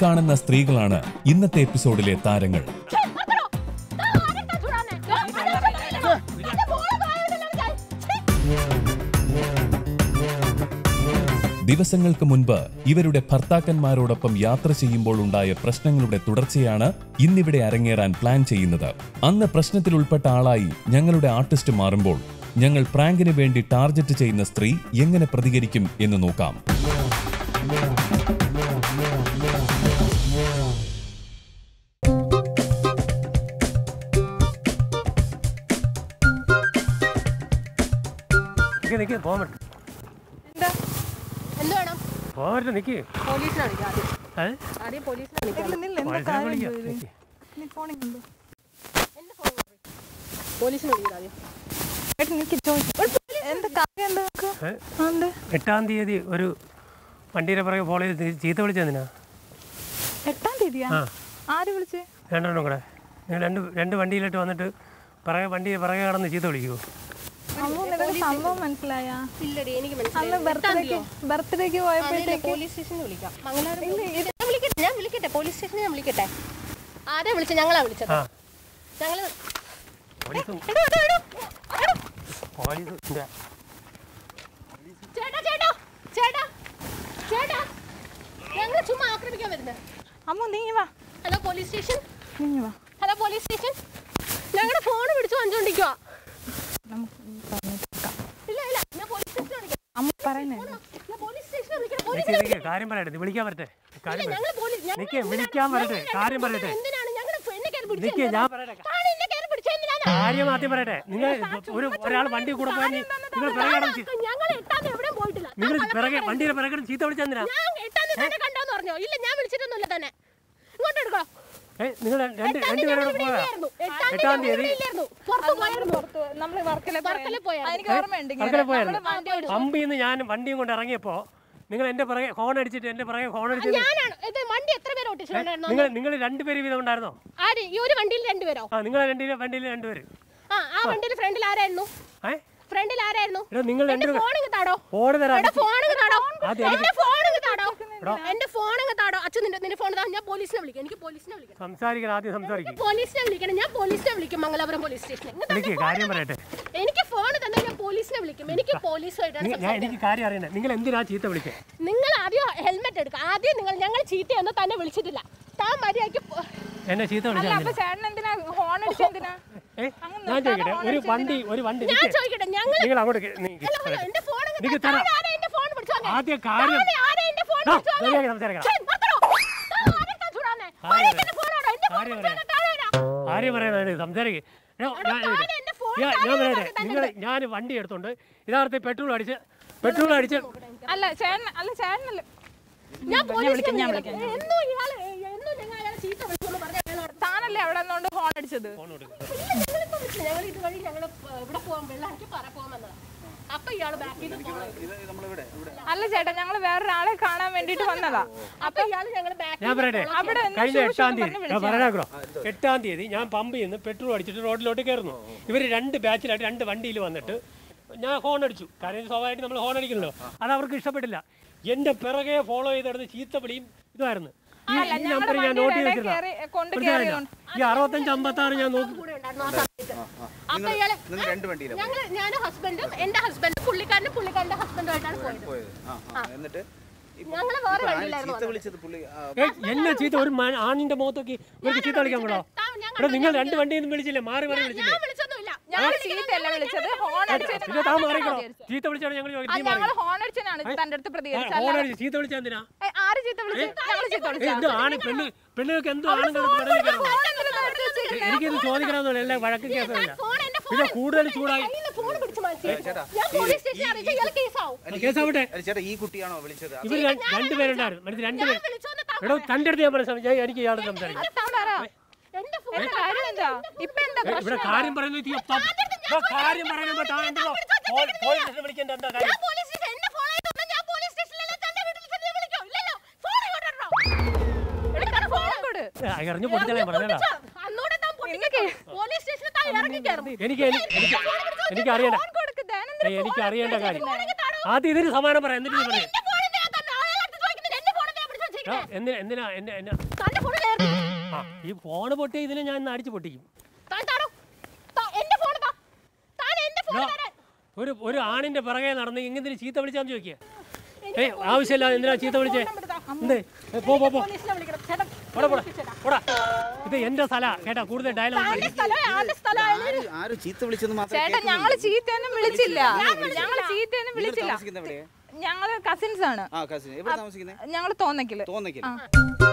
കാണുന്ന സ്ത്രീകളാണ് ഇന്നത്തെ എപ്പിസോഡിലെ താരങ്ങൾ ദിവസങ്ങൾക്ക് മുൻപ് ഇവരുടെ ഭർത്താക്കന്മാരോടൊപ്പം യാത്ര ചെയ്യുമ്പോൾ ഉണ്ടായ പ്രശ്നങ്ങളുടെ തുടർച്ചയാണ് ഇന്നിവിടെ അരങ്ങേറാൻ പ്ലാൻ ചെയ്യുന്നത് അന്ന് പ്രശ്നത്തിൽ ഉൾപ്പെട്ട ആളായി ഞങ്ങളുടെ ആർട്ടിസ്റ്റ് മാറുമ്പോൾ ഞങ്ങൾ പ്രാങ്കിന് വേണ്ടി ടാർഗറ്റ് ചെയ്യുന്ന സ്ത്രീ എങ്ങനെ പ്രതികരിക്കും എന്ന് നോക്കാം നിക്ക് നിക്ക് പോകാൻ പറ്റും എന്താ എന്ത് വേണം പോകാൻ പറ്റും നിക്ക് പോലീസിനെ വിളിക്കാം ആദ്യം ഏ? ആദ്യം പോലീസിനെ വിളിക്കാം പോലീസിനെ വിളിക്കാം നിക്ക്. എന്റെ ഫോൺ പോലീസിനെ വിളിക്കാം ആദ്യം ഏ? എട്ടാം തീയതി ഒരു വണ്ടിയുടെ പുറകെ ഫോളോ ചെയ്ത് ചീത്ത വിളിച്ചെന്തിനാ എട്ടാം തീയതിയാ ആ ആര് വിളിച്ചേ രണ്ടെണ്ണം കൂടെ നിങ്ങൾ രണ്ട് രണ്ട് വണ്ടിയിലിട്ട് വന്നിട്ട് പുറകെ വണ്ടി പുറകെ കടന്ന് ചീത്ത വിളിക്കുമോ അമ്മു നിനക്ക് സംഭവം മനസ്സിലായാ ഇല്ലടി എനിക്ക് അന്ന് ബർത്ത്ഡേക്ക് ബർത്ത്ഡേക്ക് പോയപ്പോഴത്തേക്ക് പോലീസ് സ്റ്റേഷനിൽ വിളിക്കാം മംഗലാപുരം ഞാൻ വിളിക്കട്ടെ ഞാൻ വിളിക്കട്ടെ പോലീസ് സ്റ്റേഷനിൽ ഞാൻ വിളിക്കട്ടെ ആരെ വിളിച്ചത് ഞങ്ങളാ വിളിച്ചത് ആ ഞങ്ങള് പോലീസും എടോ, എടോ, എടോ, എടോ. പോലീസും ഇല്ല. ചേട്ടാ ചേട്ടാ ചേട്ടാ ചേട്ടാ ഞങ്ങള് ചുമ്മാ ആക്രമിക്കാൻ വരുന്നത് അമ്മു നീ വാ ഹലോ പോലീസ് സ്റ്റേഷൻ നീ വാ ഹലോ പോലീസ് സ്റ്റേഷൻ ഞങ്ങളുടെ ഫോൺ പിടിച്ചു വന്നോണ്ടിരിക്കുക നമുക്ക് പറഞ്ഞേക്കാം ഇല്ല ഇല്ല ഞാൻ പോലീസ് സ്റ്റേഷനിൽ വിളിക്കാം അമ്മ പറയുന്നേ ഞാൻ പോലീസ് സ്റ്റേഷനിൽ വിളിക്കാം നിക്ക് നിക്ക് കാര്യം പറയട്ടെ നീ വിളിക്കാൻ വരട്ടെ കാര്യം പറയട്ടെ ഞങ്ങൾ പോലീസ് ഞങ്ങൾ നിക്ക് വിളിക്കാൻ വരട്ടെ കാര്യം പറയട്ടെ എന്തിനാണ് ഞങ്ങൾ എന്നെ കയറി പിടിച്ചത് നിക്ക് ഞാൻ പറയട്ടെ താൻ എന്നെ കയറി പിടിച്ചത് എന്തിനാണ് കാര്യം ആദ്യം പറയട്ടെ നിങ്ങൾ ഒരു ഒരാൾ വണ്ടി കൂടെ പോയാൽ നിങ്ങൾ പിറകെ കടന്ന് ചീ- ഞങ്ങൾ എട്ടാം എവിടെയും പോയിട്ടില്ല നിങ്ങൾ പിറകെ വണ്ടിയുടെ പിറകെ കിടന്ന് ചീത്ത വിളിച്ചെന്തിനാ ഞാൻ എട്ടാം തീയതി തന്നെ കണ്ടോന്ന് പറഞ്ഞോ ഇല്ല ഞാൻ വിളിച്ചിട്ടൊന്നുമില്ല തന്നെ ഇങ്ങോട്ട് എടുക്കോ ഏ നിങ്ങൾ രണ്ട് രണ്ടുപേരോട് പോയാ എട്ടാം തീയതി പുറത്ത് പോയായിരുന്നു നമ്മൾ വർക്കല വർക്കല പോയായിരുന്നു. എനിക്ക് ഓർമ്മയുണ്ട് ഇങ്ങനെ. വർക്കല പോയായിരുന്നു നമ്മള് വണ്ടി ഓടിച്ചു. പമ്പിൽ നിന്ന് ഞാൻ വണ്ടിയും കൊണ്ട് ഇറങ്ങിയപ്പോൾ നിങ്ങൾ എൻ്റെ പിറകെ ഹോൺ അടിച്ചിട്ട് എൻ്റെ പിറകെ ഹോൺ അടിച്ചത് ഞാനാണ് ഇത് വണ്ടി എത്ര പേര് ഓട്ടിച്ചിട്ടുണ്ടായിരുന്നു നിങ്ങൾ നിങ്ങൾ രണ്ടുപേര് വീതം ഉണ്ടായിരുന്നോ ആര് ഈ ഒരു വണ്ടിയിൽ രണ്ടുപേരോ ആ നിങ്ങൾ രണ്ടിലെ വണ്ടിയിൽ രണ്ടുപേര് ആ ആ വണ്ടിയിൽ ഫ്രണ്ടിൽ ആരായിരുന്നു ഏ ഫ്രണ്ടിൽ ആരായിരുന്നു എടാ നിങ്ങൾ എന്റെ രണ്ടുപേരും ഫോൺ ഇങ്ങ് താടോ ഫോൺ തരാം എന്റെ ഫോൺ ഇങ്ങ് താടോ ആദ്യം എനിക്ക് എന്റെ ഫോൺ ഇങ്ങ് താടോ എന്റെ ഫോൺ ഇങ്ങ് താടോ അച്ഛൻ നിന്റെ നിന്റെ ഫോൺ താ ഞാൻ പോലീസിനെ വിളിക്കാം എനിക്ക് പോലീസിനെ വിളിക്കണം സംസാരിക്കണം ആദ്യം സംസാരിക്കും പോലീസിനെ വിളിക്കണം ഞാൻ പോലീസിനെ വിളിക്കും മംഗലാപുരം പോലീസ് സ്റ്റേഷനിൽ ഇങ്ങ് എനിക്ക് കാര്യം പറയട്ടെ എനിക്ക് ഫോൺ തന്നെ ഞാൻ പോലീസിനെ വിളിക്കും എനിക്ക് പോലീസുമായിട്ടാണ് നിങ്ങൾ- ഞാൻ എനിക്ക് കാര്യം അറിയണേ നിങ്ങൾ എന്തിനാ ചീത്ത വിളിച്ചേ നിങ്ങൾ ആദ്യം ഹെൽമെറ്റ് എടുക്കുക ആദ്യം നിങ്ങൾ ഞങ്ങൾ ചീത്തയൊന്നും തന്നെ വിളിച്ചിട്ടില്ല താൻ മര്യാദയ്ക്ക് പോ- എന്നെ ചീത്ത അല്ല വിളിച്ചാൽ അപ്പൊ ചേട്ടൻ എന്തിനാ ഹോൺ അടിച്ച എന്തിനാ ഏ ഞാൻ ചോദിക്കട്ടെ ഒരു വണ്ടി ഒരു വണ്ടി ഞാൻ നിക്ക്. ചോദിക്കട്ടെ ഞങ്ങൾ നിങ്ങൾ അങ്ങോട്ട് കേ- നീ- അല്ല, അല്ല, എന്റെ ഫോൺ ഇങ്ങ് നിക്ക് താ. തരാം. താൻ ആരാ എന്റെ ഫോൺ പിടിച്ചു വാങ്ങാൻ? ആദ്യം കാര്യം താൻ ആരാ എന്റെ ഫോൺ ആ, പിടിച്ചു വാങ്ങാൻ? മര്യാദയ്ക്ക് സംസാരിക്കണം ഛെ, നിർത്തണോ? താൻ ആരെടുത്താ ചൂടാവുന്നെ? മര്യാദയ്ക്ക് എന്റെ ഫോൺ എവിടെ? എന്റെ ഫോൺ കാര്യം പിടിച്ചു വാങ്ങാൻ താഴെ ഇടാം. കാര്യം പറയാനാണ് സംസാരിക്കും ഞാൻ ഞാൻ താൻ എന്റെ ഫോൺ ഞാൻ താഴെ ഞാൻ പറയട്ടെ ഇടാൻ നിങ്ങൾ ഞാൻ വണ്ടി എടുത്തോണ്ട് യഥാർത്ഥത്തിൽ പെട്രോൾ അടിച്ച് പെട്രോൾ അടിച്ച് അല്ല ചേട്ടൻ അല്ല ചേട്ടനല്ല ഞാൻ പോലീസിനെ വിളിക്കാം. എന്നും ഇയാള് എന്നും നിങ്ങൾ അയാളെ ചീത്ത വിളിക്കുമെന്ന് പറഞ്ഞാൽ അയാൾ അവിടെ- താനല്ലേ അവിടെ നിന്നോണ്ട് ഹോൺ അടിച്ചത് ഇല്ല, ഞങ്ങളിപ്പോ വിളിച്ചില്ല. ഞങ്ങൾ ഇതുവഴി ഞങ്ങൾ ഇവിടെ പോകാൻ വെള്ളാക്കി പറ പോകാമെന്നതാ അപ്പൊ ഇയാള് ബാക്കിൽ അല്ല ചേട്ടാ ഞങ്ങൾ വേറൊരാളെ കാണാൻ വേണ്ടിട്ട് വന്നതാ അപ്പൊ ഇയാള് ഞങ്ങൾ ബാക്കിൽ ഞാൻ പറയട്ടെ അവിടെ നിന്ന് കഴിഞ്ഞ ഷൂ ഷൂ എട്ടാം എന്ന് തീയതി പറഞ്ഞ് ഞാൻ പറയാനാക്കണോ എട്ടാം തീയതി ഞാൻ പമ്പിൽ നിന്ന് പെട്രോൾ അടിച്ചിട്ട് റോഡിലോട്ട് കയറുന്നു ഇവർ രണ്ട് ബാച്ചിലായിട്ട് രണ്ട് വണ്ടിയിൽ വന്നിട്ട് ഞാൻ ഹോൺ അടിച്ചു കാര്യം സ്വാഭാവികമായിട്ട് നമ്മൾ ഹോൺ അടിക്കണല്ലോ അത് അവർക്ക് ഇഷ്ടപ്പെട്ടില്ല എൻ്റെ പിറകെ ഫോളോ ചെയ്തിടുന്ന ചീത്തപ്പിടിയും ഇതുമായിരുന്നു ഈ അല്ല, ഈ ഞങ്ങളുടെ നമ്പർ ഞാൻ നോട്ട് വണ്ടിയുടെ ചെയ്തിട്ടില്ല കയറി- കൊണ്ട് മനസ്സിലായില്ല? കയറിയോണ്ട്. ഈ അറുപത്തഞ്ച് അമ്പത്താറ് ഞാൻ നോക്കി കൂടെ ഉണ്ടായിരുന്നു ആ സമയത്ത് അപ്പൊ ഇയാള് നിങ്ങൾ രണ്ട് വണ്ടിയിലാണ് ഞങ്ങൾ ഞാനും ഹസ്ബൻഡും എന്റെ ഹസ്ബൻഡും പുള്ളിക്കാരനും പുള്ളിക്കാരന്റെ ഹസ്ബൻഡുമായിട്ടാണ് പോയത് പോയത് ആ ആ എന്നിട്ട് ഇപ്പൊ- ഞങ്ങള് വേറെ ഇപ്പൊ ആര് വണ്ടിയിലായിരുന്നു ചീത്ത വിളിച്ചത് പുള്ളി ആ, ഏയ്, എന്നെ ചീത്ത ഒരു മ- ആണിന്റെ മുഖത്തൊക്കെ ഇവർക്ക് ചീത്ത കളിക്കാൻ കൂടോ താ- ഞാൻ ഇവിടെ നിങ്ങൾ രണ്ട് വണ്ടിയിൽ നിന്ന് വിളിച്ചില്ലേ മാറി മാറി വിളിച്ചില്ലേ ഞാൻ വിളിച്ചൊന്നുമില്ല ഞങ്ങൾ ചീത്തയല്ല വിളിച്ചത് ഹോൺ അടിച്ചത് പിന്നെ താൻ മാറിക്കണോ ചീത്ത വിളിച്ചാണ് ഞങ്ങൾ ചോദിക്കുന്നത് നീ ഞങ്ങൾ മാറി ഹോൺ അടിച്ചതാണ് തന്റെ അടുത്ത് പ്രതികരിച്ചത് ഹോൺ അടിച്ച് ചീത്ത വിളിച്ചാ എന്തിനാ ഏ, ആര് ചീത്ത വിളിച്ചത് ഞങ്ങൾ ചീത്ത ഏയ്, വിളിച്ചത് ഇത് ആണ് പെണ്ണ് പെണ്ണുങ്ങൾക്ക് എന്തോ ആണുങ്ങൾക്ക് പടലിക്കാറുണ്ട് എനിക്കിത് ചോദിക്കണമെന്നില്ല എല്ലാം വഴക്ക് കേസല്ല ഫോൺ എന്റെ ഫോൺ പിന്നെ കൂടുതൽ ചൂടായി ഫോൺ പിടിച്ച് മാറ്റി ഞാൻ പോലീസ് സ്റ്റേഷനിൽ അറിയിച്ച ഇയാൾ കേസാവും കേസാവട്ടെ അല്ല ചേട്ടാ ഈ കുട്ടിയാണോ വിളിച്ചത് ഇവർ രണ്ടുപേരുണ്ടായിരുന്നു മനസ്സിൽ രണ്ടുപേർ വിളിച്ചോന്ന് താ- എടോ തന്റെ അടുത്ത് ഞാൻ മനസ്സിലായി ഞാൻ എനിക്ക് ഇയാളെ സംസാരിക്കാം അത് താൻ പറ. എന്റെ ഫോൺ എന്താ കാര്യം എന്താ ഇപ്പൊ എന്താ ഏയ്, ഇവിടെ കാര്യം പറയുന്നത് ഈ ഒപ്പം- ഇവിടെ കാര്യം പറയുമ്പോ താൻ എന്തോ പോലീസ് സ്റ്റേഷൻ വിളിക്കേണ്ട എന്താ കാര്യം പോലീസ് സ്റ്റേഷൻ എന്നെ ഫോൺ ചെയ്തൊന്നും ഞാൻ പോലീസ് സ്റ്റേഷനിലല്ല തന്റെ വീട്ടിൽ ചെന്ന് വിളിക്കോ ഇല്ലല്ലോ ഫോൺ ഇങ്ങോട്ട് ഇടണോ? എടുക്കണം ഫോൺ കൊടു ഏയ്, എറിഞ്ഞു പൊട്ടിച്ചാലേ പറഞ്ഞതാ അന്നോടെ താൻ പൊട്ടിക്കോ. പോലീസ് സ്റ്റേഷനിൽ താൻ ഇറങ്ങി കയറും എനിക്ക് എനിക്ക് എനിക്ക് എനിക്ക് അറിയണ്ട ഫോൺ കൊടുക്ക് ദേനന്ദ്ര ഏയ്, എനിക്ക് അറിയേണ്ട കാര്യം ആദ്യം ഇതിന് സമാനം പറയാം എന്നിട്ട് നീ പറയാം എന്റെ ഫോൺ എന്തിനാ തന്നെ അയാളടുത്ത് ചോദിക്കുന്നത് എന്റെ ഫോൺ എന്തിനാ പിടിച്ച് വെച്ചേ? ആ, എന്തിനാ എന്തിനാ എന്നെ എന്നെ തന്റെ ഫോണിലായിരുന്നു ആ ഈ ഫോൺ പൊട്ടി ഇതിനെ ഞാൻ ഇന്ന് അടിച്ച് പൊട്ടിക്കും താൻ താടോ താ- എന്റെ ഫോൺ താ താൻ എന്റെ ഫോൺ ഇതാ, തരാൻ ഒരു ഒരു ആണിന്റെ പിറകെ നടന്ന് ഇങ്ങനെ ചീത്ത വിളിച്ചാന്ന് ചോദിക്കുക ഏയ് ആവശ്യമില്ല എന്തിനാ ചീത്ത വിളിച്ചേ എന്തേ ഏ, പോ പോ പോ പോലീസിനെ വിളിക്കണം ചേട്ടാ പോടാ പോടാ പോടാ ഇത് എന്റെ സ്ഥല കേട്ടാ കൂടുതൽ ഡയലോഗ് താന്റെ സ്ഥലം ആരുടെ സ്ഥലം ആരും ആരും ചീത്ത വിളിച്ചെന്ന് മാത്രമേ ചേട്ടാ ഞങ്ങള് ചീത്തയൊന്നും വിളിച്ചില്ല ഞങ്ങള് ചീത്തയൊന്നും നിങ്ങൾ വിളിച്ചില്ല താമസിക്കുന്നത് എവിടെയാ ഞങ്ങള് കസിൻസ് ആണ് ആ കസിൻ എവിടെ താമസിക്കുന്നത് ഞങ്ങള് തോന്നക്കില് തോന്നയ്ക്ക് ആ.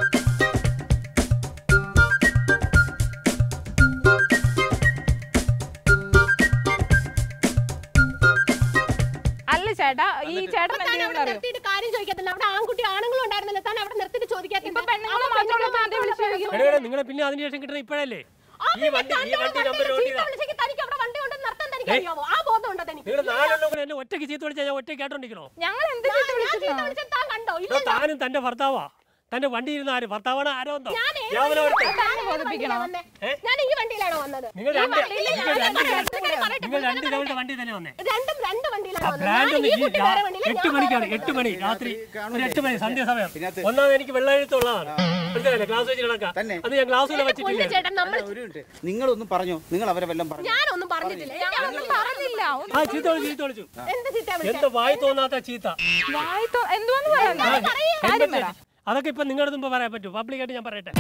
അല്ല ചേട്ടാ ഈ ചേട്ടൻ താൻ എന്തെങ്കിലും അവിടെ അറിയോ നിർത്തിയിട്ട് കാര്യം ചോദിക്കത്തില്ല അവിടെ ആൺകുട്ടി ആണുങ്ങളും ഉണ്ടായിരുന്നല്ലോ താൻ അവിടെ നിർത്തിയിട്ട് ചോദിക്കാത്ത ഇപ്പൊ പെണ്ണുങ്ങളെ മാത്രമേ താൻ വിളിച്ചു ചോദിക്കൂ. എടേ നിങ്ങളെ പിന്നെ അതിന് ശേഷം കിട്ടുന്ന ഇപ്പോഴല്ലേ ഈ വണ്ടി ഈ വണ്ടി നമ്പർ ഓടിയതാ തനിക്ക് അവിടെ വണ്ടി കൊണ്ട് നിർത്താൻ തനിക്ക് അറിയാവോ ആ ബോധം ഉണ്ടോ തനിക്ക് നിങ്ങൾ നാലെണ്ണം കൂടെ എന്നെ ഒറ്റയ്ക്ക് ചീത്ത വിളിച്ചാൽ ഞാൻ ഒറ്റയ്ക്ക് കേട്ടോണ്ടിരിക്കണോ ഞങ്ങൾ എന്ത് ചീത്ത ഞാൻ ചീത്ത വിളിച്ചിരുന്നോ? വിളിച്ചത് താൻ കണ്ടോ ഇതോ ഇല്ലല്ലോ താനും തന്റെ ഭർത്താവാ തന്റെ വണ്ടി ഇരുന്ന ആര് ഭർത്താവാണ് ആരോ എന്തോ ഞാൻ ഏത് ഞാൻ അവനെ ഓർത്തെ. വണ്ടിയിലാ- ഞാൻ ഏത് വണ്ടിയിലാ വന്നേ? ഏ? ഞാൻ ഈ വണ്ടിയിലാണോ വന്നത് നിങ്ങൾ ഈ രണ്ട് വണ്ടിയിൽ നിങ്ങൾ ഞാൻ രണ്ട് പറയട്ടെ, നിങ്ങൾ പറയട്ടെ, നിങ്ങൾ രണ്ട് നിങ്ങൾ ഇതവളുടെ വണ്ടി തന്നെ വന്നേ രണ്ടും രണ്ട് വണ്ടിയിലാണ് വന്നത് ബ്രാൻഡ് ഞാൻ ഒന്ന് ഈ ഈ കുട്ടി രാ- വേറെ വണ്ടിയിലാ, എട്ട് ഞാൻ മണിക്കാണ് വേറെ എട്ട് മണി രാത്രി ഒരു എട്ട് മണി സന്ധ്യ സമയം ഇതിനകത്ത് ഒന്നാമത് എനിക്ക് വെള്ളമെഴുത്തുള്ളതാണ് മനസ്സിലായില്ലേ ക്ലാസ് വെച്ച് നടക്കാം തന്നെ. അത് ഞാൻ ക്ലാസ്സിൽ പൊന്നു വെച്ചിട്ടില്ല ചേട്ടൻ നമ്മൾ ഒരു മിനിറ്റ് നിങ്ങളൊന്നും പറഞ്ഞോ നിങ്ങൾ അവരെ വല്ലതും പറഞ്ഞു ഞാനൊന്നും പറഞ്ഞിട്ടില്ല ഞങ്ങളൊന്നും പറഞ്ഞില്ല ഒന്ന് ആ ചീത്ത വിളിച്ചു ചീത്ത വിളിച്ചു എന്ത് ചീത്ത വിളിച്ചേ? എന്ത് വായി തോന്നാത്ത ചീത്ത വായി തോ- എന്തുവാന്ന് പറയാം കാര്യം പറ അതൊക്കെ ഇപ്പൊ നിങ്ങളുടെ മുമ്പ് പറയാൻ പറ്റൂ പബ്ലിക്കായിട്ട് ഞാൻ പറയട്ടെ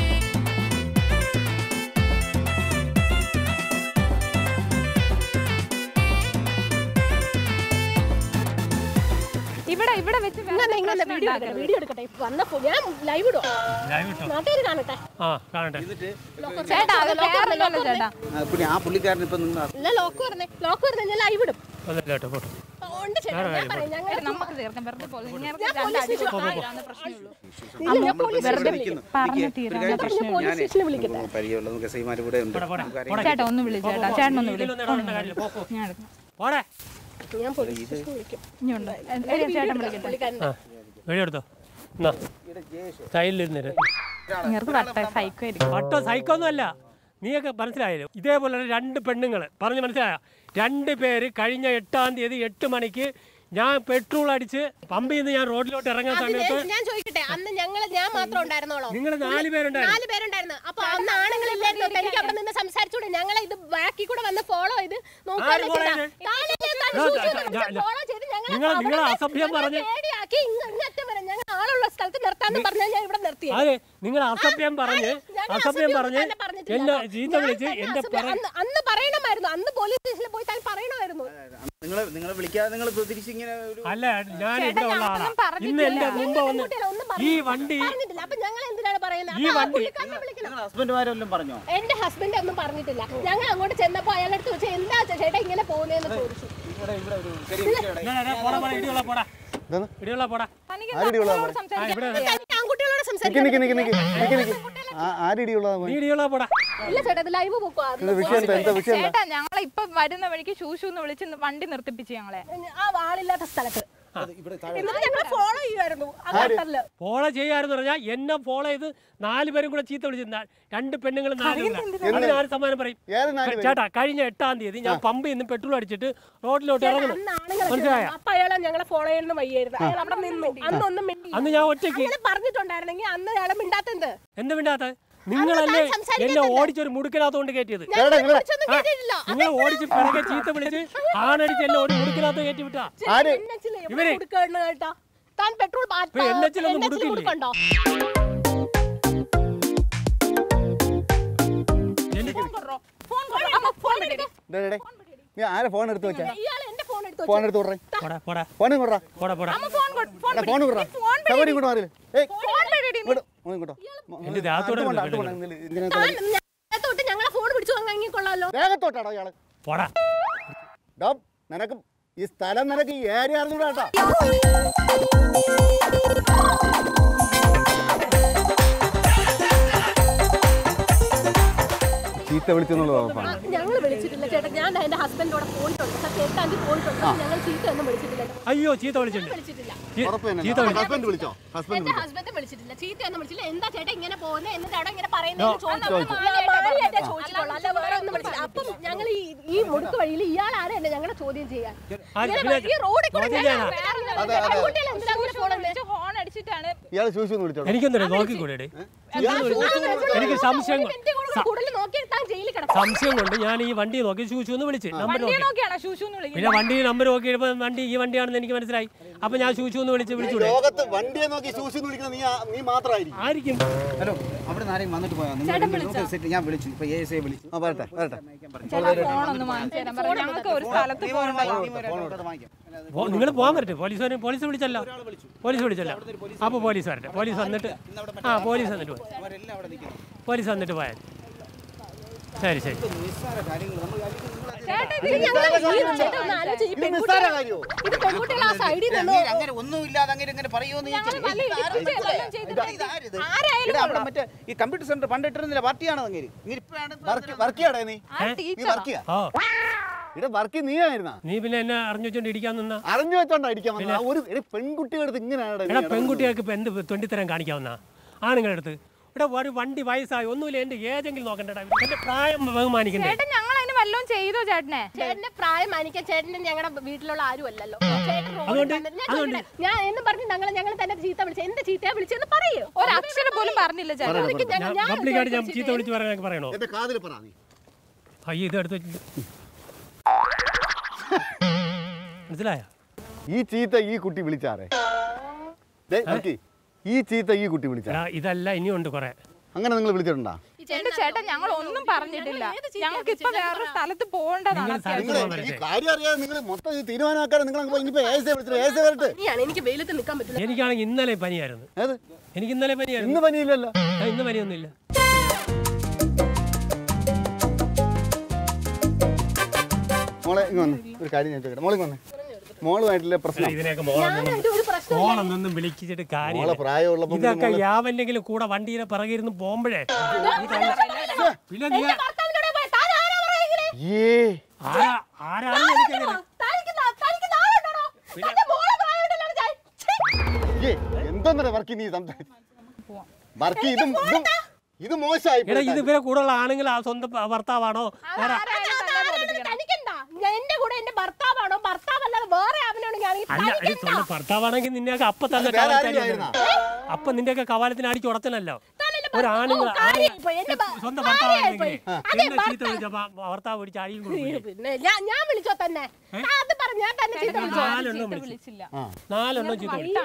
ഇവിടെ ഇവിടെ വെച്ച് വേറെ ഇങ്ങനെ ഇങ്ങനെ പ്രശ്നം വീഡിയോ ഉണ്ടാക്കരുത്. എടുക്കട്ടെ വീഡിയോ എടുക്കട്ടെ വന്നപ്പോ ഞാൻ ലൈവ് ഇടും ലൈവ് ഇട്ടോ നാട്ടുകാർ കാണട്ടെ ആ കാണട്ടെ എന്നിട്ട് ചേട്ടാ അത് വേറെ ഒന്നുമല്ല ചേട്ടാ ആ, പിന്നെ ആ പുള്ളിക്കാരൻ ഇപ്പൊ നിങ്ങൾ ഇല്ല ലോക്ക് പറഞ്ഞേ ലോക്ക് പറഞ്ഞേ ഞാൻ ലൈവ് ഇടും ഒന്നല്ല കേട്ടോ പോട്ടെ ഉണ്ട് ചേട്ടാ ഞാൻ പറയാം ഞങ്ങൾ ചേട്ടാ, നമുക്ക് തീർക്കാം വെറുതെ പോലെ ഇങ്ങനെ ഞാൻ രണ്ട് അടി പോലീസിൽ കൊടുത്താൽ തീരാവുന്ന പ്രശ്നമേ ഉള്ളൂ ഇല്ല, ഞാൻ പോലീസിൽ വെറുതെ വിളിക്കുന്നു. പറഞ്ഞു എനിക്ക് ഒരു തീരാവുന്ന കാര്യം പ്രശ്നമേ പോലീസ് ഞാനേ സ്റ്റേഷനിൽ വിളിക്കട്ടെ പരിചയമുള്ള നമുക്ക് സൈമാര് കൂടെ ഉണ്ട് പോടാ, പോടാ, നമുക്ക് പോടാ. ചേട്ടാ ഒന്ന് വിളി ചേട്ടാ ചേട്ടൻ ഒന്ന് വിളി ഇതിലൊന്നും ഇടപെടേണ്ട കാര്യമില്ല. പോ, പോ. ഞാൻ എടുക്കാം പോടെ ഞാൻ പോലീസ് സ്റ്റേഷനിൽ വിളിക്കും ഇനിയുണ്ട് എ- ചേട്ടൻ വിളിക്കട്ടെ പുള്ളിക്കാരനെ ആ വീഡിയോ എടുത്തോ എന്നാ സ്റ്റൈലിരുന്നേര് നിങ്ങൾക്ക് വട്ട സൈക്കോ ആയിരിക്കും പട്ടോ സൈക്കോന്നും അല്ല നീയൊക്കെ മനസ്സിലായല്ലോ ഇതേപോലെ രണ്ട് പെണ്ണുങ്ങൾ പറഞ്ഞ് മനസ്സിലായ രണ്ട് പേര് കഴിഞ്ഞ എട്ടാം തീയതി എട്ട് മണിക്ക് ഞാൻ പെട്രോൾ അടിച്ച് പമ്പിൽ നിന്ന് ഞാൻ റോഡിലോട്ട് ഇറങ്ങുന്ന സമയത്ത് ഞാൻ ചോദിക്കട്ടെ അന്ന് ഞങ്ങൾ ഞാൻ മാത്രം ഉണ്ടായിരുന്നോളോ നിങ്ങൾ നാല് പേരുണ്ടായിരുന്നു നാല് പേരുണ്ടായിരുന്നു അപ്പൊ അന്ന് ആണുങ്ങളില്ലായിരുന്നു എനിക്ക് അവിടെ നിന്ന് സംസാരിച്ചൂടെ ഞങ്ങളെ ഇത് ബാക്കി കൂടെ വന്ന് ഫോളോ ചെയ്ത് ആര് follow ചെയ്ത്? ഫോളോ ചെയ്ത് ഞങ്ങളെ നിങ്ങൾ- അവിടെ നിങ്ങൾ നിന്ന് അസഭ്യം പറഞ്ഞ് പേടിയാക്കി ഇങ്ങ് ഇങ്ങറ്റം വരെ ഞങ്ങൾ ആളുള്ള സ്ഥലത്ത് നിർത്താന്ന് പറഞ്ഞാൽ ഞാൻ ഇവിടെ നിർത്തി അതെ നിങ്ങൾ അസഭ്യം പറഞ്ഞ് അസഭ്യം പറഞ്ഞ് എന്നെ ചീത്ത വിളിച്ച് എന്റെ പിറ അന്ന് പറയണമായിരുന്നു അന്ന് പോലീസ് സ്റ്റേഷനിൽ പോയി താൻ പറയണമായിരുന്നു നിങ്ങളെ നിങ്ങളെ വിളിക്കാതെ നിങ്ങൾ തിരിച്ചിങ്ങനെ ഒരു അല്ല ഞാൻ ഇവിടെ ഉള്ള ആളാ ഒന്നും പറഞ്ഞിട്ടില്ല. ഇന്ന് എന്റെ മുമ്പ് വന്ന് ഒന്നും ഈ വണ്ടി പറഞ്ഞിട്ടില്ല അപ്പൊ ഞങ്ങൾ എന്തിനാണ് പറയുന്നത് ഈ അപ്പൊ ആ വണ്ടി- പുള്ളിക്കാരനെ വിളിക്കണം നിങ്ങൾ ഹസ്ബൻഡുമാരെല്ലാം പറഞ്ഞോ എന്റെ ഹസ്ബൻഡ് ഒന്നും പറഞ്ഞിട്ടില്ല ഞങ്ങൾ അങ്ങോട്ട് ചെന്നപ്പോ അയാളുടെ അടുത്ത് വെച്ച് എന്താ ചേട്ടാ ഇങ്ങനെ പോകുന്നതെന്ന് ചോദിച്ചു ഇവിടെ ഇവിടെ ഒരു ചെറിയ വിഷയം ഇല്ല, ഇല്ല, പോടാ, പോടാ, ഇടിയുള്ള പോടാ ഇടിയുള്ള പോടാ തനിക്ക് ആ, സംസാരിക്കാൻ ഇവിടെ തനിക്ക് ആൺകുട്ടികളോട് സംസാരിക്കാൻ നിക്ക് നിക്ക് നിക്ക് നിക്ക് നിക്ക് ആ- ആരിടിയുള്ളതാ നീ ഇടിയുള്ള പോടാ ഇല്ല ചേട്ടാ ഇത് ലൈവ് പോക്കോ ഇത് വിഷയം എന്താ എന്താ വിഷയം എന്താ ചേട്ടാ ഞങ്ങളെ ഇപ്പൊ വരുന്ന വഴിക്ക് ശൂശൂന്ന് വിളിച്ച് വണ്ടി നിർത്തിപ്പിച്ച് ഞങ്ങളെ ആ ആളില്ലാത്ത സ്ഥലത്ത് അത് ഇവിടെ താഴെ എന്നിട്ട് ഞങ്ങൾ ഫോളോ ചെയ്യുമായിരുന്നു അങ്ങോട്ടല്ല ഫോളോ ചെയ്യാരെന്ന് പറഞ്ഞാൽ എന്നെ ഫോളോ ചെയ്ത് നാല് പേരും കൂടെ ചീത്ത വിളിച്ചു നാ- രണ്ട് പെണ്ണുങ്ങൾ നാല് അതിന് ആര് സമ്മാനം പറയും ഏത് നാല് പേര്? ചേട്ടാ കഴിഞ്ഞ എട്ടാം തീയതി ഞാൻ പമ്പിൽ നിന്ന് പെട്രോൾ അടിച്ചിട്ട് റോഡിലോട്ട് ഇറങ്ങുന്നു അന്ന് ആണുങ്ങൾ മനസ്സിലായോ അപ്പൊ അയാളെ ഞങ്ങളെ ഫോളോ ചെയ്യുന്ന വയ്യായിരുന്നു അയാൾ അവിടെ നിന്നു അന്നൊന്നും മിണ്ടി അന്ന് ഞാൻ ഒറ്റയ്ക്ക് അങ്ങനെ പറഞ്ഞിട്ടുണ്ടായിരുന്നെങ്കിൽ അന്ന് അയാളെ മിണ്ടാത്തെന്ത് എന്ത് മിണ്ടാത്ത നിങ്ങളല്ലേ താൻ സംസാരിക്കാൻ എന്നെ ഓടിച്ചൊരു മുടുക്കിനകത്തോണ്ട് കയറ്റിയത് ചേട്ടാ നിങ്ങള് വിളിച്ചൊന്നും കേട്ടിട്ടില്ല നിങ്ങൾ ഓടിച്ച് പിറകെ ചീത്ത വിളിച്ച് ആണടിച്ച് എന്നെ ഒരു മുടുക്കിനകത്ത് കയറ്റി വിട്ടാ ആര് എന്നെ ഇവര് കൊടുക്കണം കേട്ടാ താൻ പെട്രോൾ ഇപ്പൊ NH ലൊന്നും മുടുക്കില്ലേ? കൊടുക്കണ്ടോ എനിക്ക് ഫോൺ കൊടുക്കോ ഫോൺ എടുക്ക് ഡേ, ഡേ, ഡേ. നീ ആരെ ഫോൺ എടുത്ത് വെച്ചാ ഇയാൾ എന്റെ ഫോൺ എടുത്ത് ഫോൺ എടുത്ത് വിടറേ പോടാ പോടാ ഫോൺ ഇങ്ങോട്ടാ പോടാ പോടാ ഫോൺ വിടറാ സൗകര്യം ഇങ്ങോട്ട് മാറില്ല ഏയ് ഫോൺ പിടിയിടി. ഇങ്ങോട്ട് ഓൻ ഇങ്ങോട്ടോ എന്റെ ദേഹത്തോടെ അടുത്ത് പോണ്ട, ഒന്ന് അടുത്ത് പോണ്ട. വിടരുത്. ഇതിനെ- ഇതിനെ താൻ നേരത്തെ തൊട്ട് ഞങ്ങളെ ഫോൺ പിടിച്ചു വാങ്ങി കൊള്ളാലോ ദേഹത്തോട്ടാടോ ഇയാള് പോടാ ഡോ നിനക്ക് ഈ സ്ഥലം നിനക്ക് ഈ ഏരിയ അറിഞ്ഞൂടാ കേട്ടാ ചീത്ത വിളിച്ചെന്നുള്ളത് ഉറപ്പാണ് ഞങ്ങൾ വിളിച്ചിട്ടില്ല ചേട്ടാ ഞാൻ എന്റെ ഹസ്ബൻഡോടെ പോയിട്ടുണ്ട് സത്യം എട്ടാം തീയതി പോയിട്ടുണ്ട് ഞങ്ങൾ ചീത്ത ഒന്നും വിളിച്ചിട്ടില്ല അയ്യോ ചീത്ത വിളിച്ചിട്ടുണ്ട് വിളിച്ചിട്ടില്ല ചീ- ഉറപ്പ് തന്നെ ചീത്ത വിളിച്ചു ഹസ്ബൻഡ് വിളിച്ചോ ഹസ്ബൻഡ് എന്റെ ഹസ്ബൻഡ് വിളിച്ചിട്ടില്ല ചീത്ത ഒന്നും വിളിച്ചില്ല എന്താ ചേട്ടാ ഇങ്ങനെ പോകുന്നത് എന്നിട്ട് അവിടെ ഇങ്ങനെ പറയുന്നത് ചോദിച്ചിട്ടുള്ളൂ അല്ല വേറെ ഒന്നും വിളിച്ചില്ല അപ്പം ഞങ്ങൾ ഈ ഈ മുടുക്ക് വഴിയിൽ ഇയാൾ ആരല്ലേ ഞങ്ങളെ ചോദ്യം ചെയ്യാൻ ആര് ഇങ്ങനെ പിന്നെ ഈ റോഡിൽ കൂടെ ചോദ്യം ഞങ്ങൾ ചെയ്യാനാ? വേറെ ആളുകളെ പെൺകുട്ടികൾ എന്തിനാ അങ്ങനെ പോകുന്നത് വിളിച്ച് ഹോൺ അടിച്ചിട്ട് എന്നിട്ടാണ് ഇയാൾ ശൂശു എന്ന് വിളിച്ചോളൂ എനിക്കെന്താ നോക്കിക്കൂടെ എനിക്ക് സംശയം കൊ- എന്റെ കൂടെ കൂടുതൽ നോക്കി താൻ ജയിലിൽ കിടക്കും സംശയം കൊണ്ട് ഞാൻ ഈ വണ്ടി നോക്കി ശൂശു എന്ന് വിളിച്ച് നമ്പർ വണ്ടിയെ നോക്കി നോക്കിയാണോ ശൂശു എന്ന് വിളിക്കുന്നത് പിന്നെ വണ്ടി നമ്പർ നോക്കിയപ്പോൾ വണ്ടി ഈ വണ്ടിയാണെന്ന് എനിക്ക് മനസ്സിലായി അപ്പൊ ഞാൻ ശൂശു എന്ന് വിളിച്ച് വിളിച്ചൂടെ ലോകത്ത് വണ്ടിയെ നോക്കി ശൂശു എന്ന് വിളിക്കുന്ന നീ ആ- നീ മാത്രമായിരിക്കും ആയിരിക്കും ഹലോ അവിടെ നിന്ന് ആരെയും വന്നിട്ട് പോയാ നിങ്ങൾ സെറ്റ് ഞാൻ വിളിച്ചു ഇപ്പൊ എ എസ് ഐ വിളിച്ചു ആ വരട്ടെ വരട്ടെ ചേട്ടാ ഫോണൊന്ന് വാങ്ങിച്ചു തരാൻ പറഞ്ഞു ഞങ്ങൾക്ക് ഒരു സ്ഥലത്ത് പോകണ്ട നിങ്ങൾ പോകാൻ പറ്റേ പോലീസ് പോലീസ് വിളിച്ചല്ലോ പോലീസ് വിളിച്ചല്ലോ അപ്പോൾ പോലീസ് വരട്ടെ പോലീസ് വന്നിട്ട് ആ പോലീസ് വന്നിട്ട് പോയി അവരെല്ലാം അവിടെ നിൽക്കുന്നു പോലീസ് വന്നിട്ട് പോയാൽ ശരി ശരി നിസ്സാര കാര്യങ്ങൾ നമ്മൾ ചേട്ടാ ഇത് ഞങ്ങളെ ഈ ചേട്ടാ ഒന്ന് ആലോചിച്ച് ഈ ഇത് പെൺകുട്ടികൾ നിസ്സാര കാര്യമോ ഇത് പെൺകുട്ടികൾ ആ സൈഡിൽ നിന്ന് അങ്ങനെ അങ്ങനെ ഒന്നുമില്ലാതെ അങ്ങനെ ഇങ്ങനെ പറയുമെന്ന് ചോദിച്ചാൽ വല്ല ഇടിക്കുകയോ വല്ലതും ചെയ്തിട്ടുണ്ടെങ്കിൽ എടാ, അവിടെ മറ്റേ ഈ കമ്പ്യൂട്ടർ സെന്റർ പണ്ട് ഇട്ടിരുന്നില്ല പാർട്ടിയാണ് അങ്ങനെ ഇങ്ങനെ ഇപ്പോഴാണ് വർക്ക് വർക്ക് ചെയ്യാടേ നീ ആ നീ ടീച്ചർ വർക്ക് ചെയ്യാ ഓ ഇവിടെ വർക്ക് നീ ആയിരുന്നാ നീ പിന്നെ എന്നെ അറിഞ്ഞു വെച്ചോണ്ട് ഇടിക്കാൻ നിന്നാ അറിഞ്ഞു വെച്ചോണ്ടാ ഇടിക്കാൻ വന്നത് ഒരു എടി പെൺകുട്ടിയുടെ അടുത്ത് ഇങ്ങനെയാണ് എടാ പെൺകുട്ടികൾക്ക് ഇപ്പൊ എന്ത് തൊണ്ടിത്തരം കാണിക്കാവുന്ന ആണുങ്ങളുടെ അടുത്ത് ഇവിടെ ഒരു വണ്ടി വയസ്സായി ഒന്നുമില്ല എന്റെ ഏതെങ്കിലും നോക്കണ്ടടാ എന്റെ പ്രായം ബഹുമാനിക്കണ്ടേ ചേട്ടൻ ഞങ്ങൾ അതിന് വല്ലതും ചെയ്തോ ചേട്ടനെ ചേട്ടന്റെ പ്രായം മാനിക്കാൻ ചേട്ടന് ഞങ്ങളുടെ വീട്ടിലുള്ള ആരും അല്ലല്ലോ ചേട്ടൻ റോഡിൽ അതുകൊണ്ട്- തന്നെ- ഞാൻ ചോദിക്കട്ടെ, ഞാൻ എന്ന് പറഞ്ഞ് ഞങ്ങൾ ഞങ്ങൾ തന്നെ ചീത്ത വിളിച്ചു എന്ത് ചീത്തയാ വിളിച്ചെന്ന് പറയൂ ഒരു അക്ഷരം പോലും പറഞ്ഞില്ല ചേട്ടൻ ചോദിക്കും ഞങ്ങൾ ഞാൻ പബ്ലിക്കായിട്ട് ഞാൻ ചീത്ത വിളിച്ച് പറയാനൊക്കെ പറയണോ എന്റെ കാതിൽ പറ നീ അയ്യോ ഇത് എടുത്ത് വെച്ചിട്ട് മനസ്സിലായോ ഈ ചീത്ത ഈ കുട്ടി വിളിച്ചാറേ ദേ, നോക്കി ഈ ചീത്ത ഈ കുട്ടി വിളിച്ചാ എടാ ഇതല്ല ഇനിയുണ്ട് കുറെ അങ്ങനെ നിങ്ങൾ വിളിച്ചിട്ടുണ്ടാ എന്റെ ചേട്ടൻ ഞങ്ങൾ ഒന്നും പറഞ്ഞിട്ടില്ല ഞങ്ങൾക്ക് ഇപ്പൊ വേറൊരു സ്ഥലത്ത് പോകേണ്ടതാണ് നിങ്ങൾ അത്യാവശ്യം. നിങ്ങൾ പോകാൻ ഈ വരട്ടെ. കാര്യം അറിയാതെ നിങ്ങൾ മൊത്തം ഇത് തീരുമാനമാക്കാതെ നിങ്ങൾ അങ്ങ് പോയി ഇനിയിപ്പോ ഏസെ വിളിച്ചിട്ട് ഏസെ വരട്ടെ പനിയാണ് എനിക്ക് വെയിലത്ത് നിൽക്കാൻ പറ്റില്ല എനിക്കാണെങ്കിൽ ഇന്നലെ പനിയായിരുന്നു ഏത് എനിക്ക് ഇന്നലെ പനിയായിരുന്നു ഇന്ന് പനിയില്ലല്ലോ ആ, ഇന്ന് പനിയൊന്നുമില്ല മോളെ ഇങ്ങ് വന്ന് ഒരു കാര്യം ഞാൻ ചോദിക്കട്ടെ മോളെ ഇങ്ങ് വന്ന് മോളുമായിട്ടില്ല പ്രശ്നം ഇതിനെയൊക്കെ മോളൊന്നും ഞാനായിട്ട് ഒരു പ്രശ്നം മോളൊന്നും വിളിച്ചിട്ട് മോളെ കാര്യമില്ല പ്രായമുള്ളപ്പോ പിന്നെ ഇതൊക്കെ മോള് യാവല്ലെങ്കിലും കൂടെ വണ്ടിയിലെ പിറകിരുന്ന് പോകുമ്പോഴേ പിന്നെ നീ ഭർത്താവിനോട് പോയി, താൻ ആരാ പറയുന്നത്? ഏ ആരാ ആരാണ് എനിക്കങ്ങനെ തനിക്ക് നാ- തനിക്ക് നാളുണ്ടോടോ? തന്റെ മോളെ പ്രായമുണ്ടല്ലോ ഞാൻ. ഛെ, ഏ എന്തോന്നറ വർക്ക് നീ സംസാരിച്ചു വർക്ക് ഇതും ഇതും ഇത് മോശമായി എടാ ഇത് ഇവരെ കൂടെയുള്ള ആണുങ്ങൾ ആ സ്വന്തം ഭ- ഭർത്താവാണോ വേറെ അത് ആരാണെന്ന് തനിക്കെന്താ? ഞാൻ- എന്റെ കൂടെ എന്റെ ഭർത്താവാണോ ഭർത്താവല്ലാതെ വേറെ അവനാണെങ്കിൽ അല്ല ഇത് സ്വന്തം ഭർത്താവാണെങ്കിൽ നിന്നെയൊക്കെ അപ്പൊ തന്നെ വേറെ കവാലത്തിന് ആരെങ്കിലും അടിക്കണം. അപ്പൊ നിന്റെയൊക്കെ കവാലത്തിന് അടിച്ച് ഉടച്ചനല്ലോ ഒരാണുങ്ങൾ എന്റെ ഭ- സ്വന്തം കാര്യായിപ്പോയി. ഭർത്താവാണെങ്കിൽ അതെ, എന്നെ ചീത്ത വിളിച്ച ഭർത്താവ് പിടിച്ച് അടിയും കൊടുക്കില്ലേ പിന്നെ ഞാൻ ഞാൻ വിളിച്ചോ തന്നെ ആ, അത് പറഞ്ഞ ഞാൻ തന്നെ ചീത്ത വിളിച്ചോ നാലെണ്ണം വിളിച്ചു വിളിച്ചില്ല നാലെണ്ണം ചീത്ത വിളിച്ചു